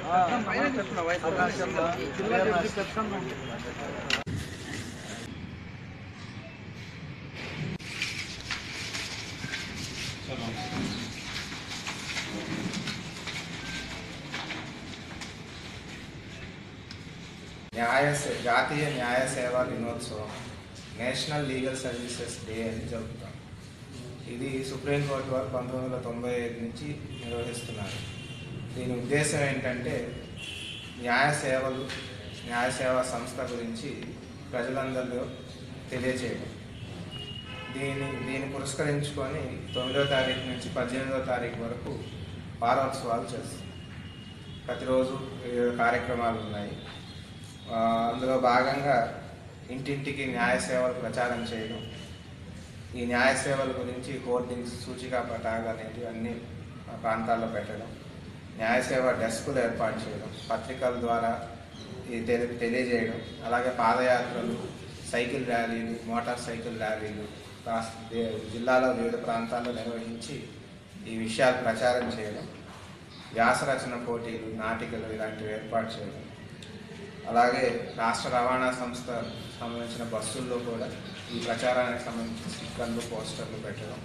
న్యాయ సే- జాతీయ న్యాయ సేవా దినోత్సవం నేషనల్ లీగల్ సర్వీసెస్ డే అని జరుపుతాం ఇది సుప్రీంకోర్టు వారు పంతొమ్మిది వందల తొంభై ఐదు నుంచి నిర్వహిస్తున్నారు దీని ఉద్దేశం ఏంటంటే న్యాయ సేవలు న్యాయ సేవా సంస్థ గురించి ప్రజలందరిలో తెలియచేయడం దీని దీన్ని పురస్కరించుకొని తొమ్మిదో తారీఖు నుంచి పద్దెనిమిదో తారీఖు వరకు వారోత్సవాలు చేస్తాం ప్రతిరోజు వివిధ కార్యక్రమాలు ఉన్నాయి ఆ, అందులో భాగంగా ఇంటింటికి న్యాయ సేవలు ప్రచారం చేయడం ఈ న్యాయ సేవల గురించి హోర్డింగ్స్ సూచికా పటాలు అనేటివి అన్ని ప్రాంతాల్లో పెట్టడం న్యాయ సేవ డెస్కులు ఏర్పాటు చేయడం పత్రికల ద్వారా ఇది తెలి తెలియజేయడం అలాగే పాదయాత్రలు సైకిల్ ర్యాలీలు మోటార్ సైకిల్ ర్యాలీలు రాష్ట్ర దే- జిల్లాలో వివిధ ప్రాంతాల్లో నిర్వహించి ఈ విషయాలు ప్రచారం చేయడం వ్యాసరచన పోటీలు నాటికలు ఇలాంటివి ఏర్పాటు చేయడం అలాగే రాష్ట్ర రవాణా సంస్థ సంబంధించిన బస్సుల్లో కూడా ఈ ప్రచారానికి సంబంధించిన స్టిక్కర్లు పోస్టర్లు పెట్టడం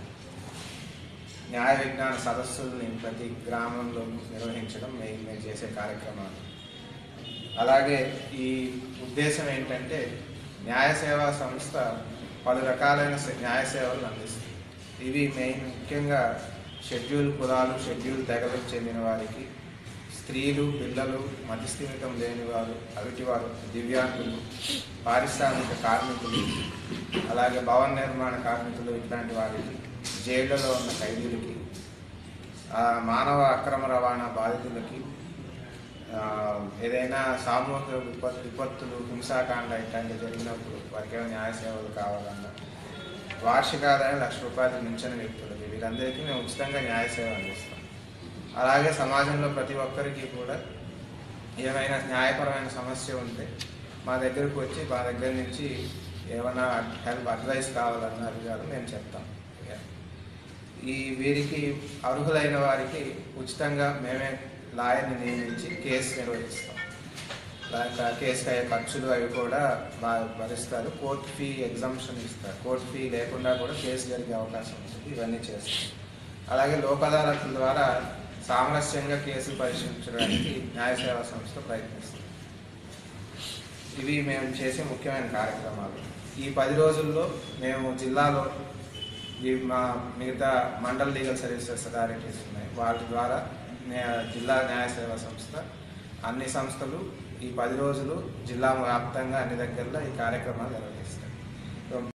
న్యాయ విజ్ఞాన సదస్సుల్ని ప్రతి గ్రామంలో నిర్వహించడం మేము మేము చేసే కార్యక్రమాలు అలాగే ఈ ఉద్దేశం ఏంటంటే న్యాయ సేవా సంస్థ పలు రకాలైన సే- న్యాయ సేవలను అందిస్తుంది ఇవి మెయిన్ ముఖ్యంగా షెడ్యూల్ కులాలు షెడ్యూల్ తెగలకు చెందిన వారికి స్త్రీలు పిల్లలు మతిస్థిమితం లేని వారు అవిటివారు దివ్యాంగులు పారిశ్రామిక కార్మికులు అలాగే భవన నిర్మాణ కార్మికులు ఇట్లాంటి వారికి జైళ్లలో ఉన్న ఖైదీలకి ఆ, మానవ అక్రమ రవాణా బాధితులకి ఆ, ఏదైనా సామూహిక విపత్తు విపత్తులు హింసాకాండ ఇట్లాంటివి జరిగినప్పుడు వారికి ఏమైనా న్యాయ సేవలు కావాలన్నా వార్షిక ఆదాయం లక్ష రూపాయలు మించిన వ్యక్తులకి వీరందరికీ మేము ఉచితంగా న్యాయ సేవ అందిస్తాం అలాగే సమాజంలో ప్రతి ఒక్కరికి కూడా ఏమైనా న్యాయపరమైన సమస్య ఉంటే మా దగ్గరకు వచ్చి మా దగ్గర నుంచి ఏమైనా హెల్ప్ అడ్వైస్ కావాలన్న అడిగారు మేము చెప్తాం ఈ వీరికి అర్హులైన వారికి ఉచితంగా మేమే లాయర్ని నియమించి కేసు నిర్వహిస్తాం దానికి ఆ కేసుకి అయ్యే ఖర్చులు అవి కూడా బాగా భరిస్తారు కోర్టు ఫీ ఎగ్జామ్షన్ ఇస్తారు కోర్టు ఫీ లేకుండా కూడా కేసు జరిగే అవకాశం ఉంటుంది ఇవన్నీ చేస్తాం అలాగే లోక్ అదాలత్ల ద్వారా సామరస్యంగా కేసులు పరిష్కరించడానికి న్యాయ సేవా సంస్థ ప్రయత్నిస్తుంది ఇవి మేము చేసే ముఖ్యమైన కార్యక్రమాలు ఈ పది రోజుల్లో మేము జిల్లాలో ఈ మా మిగతా మండల్ లీగల్ సర్వీసెస్ అథారిటీస్ ఉన్నాయి వాటి ద్వారా న్యా- జిల్లా న్యాయ సేవా సంస్థ అన్ని సంస్థలు ఈ పది రోజులు జిల్లా వ్యాప్తంగా అన్ని దగ్గరలో ఈ కార్యక్రమాలు నిర్వహిస్తాయి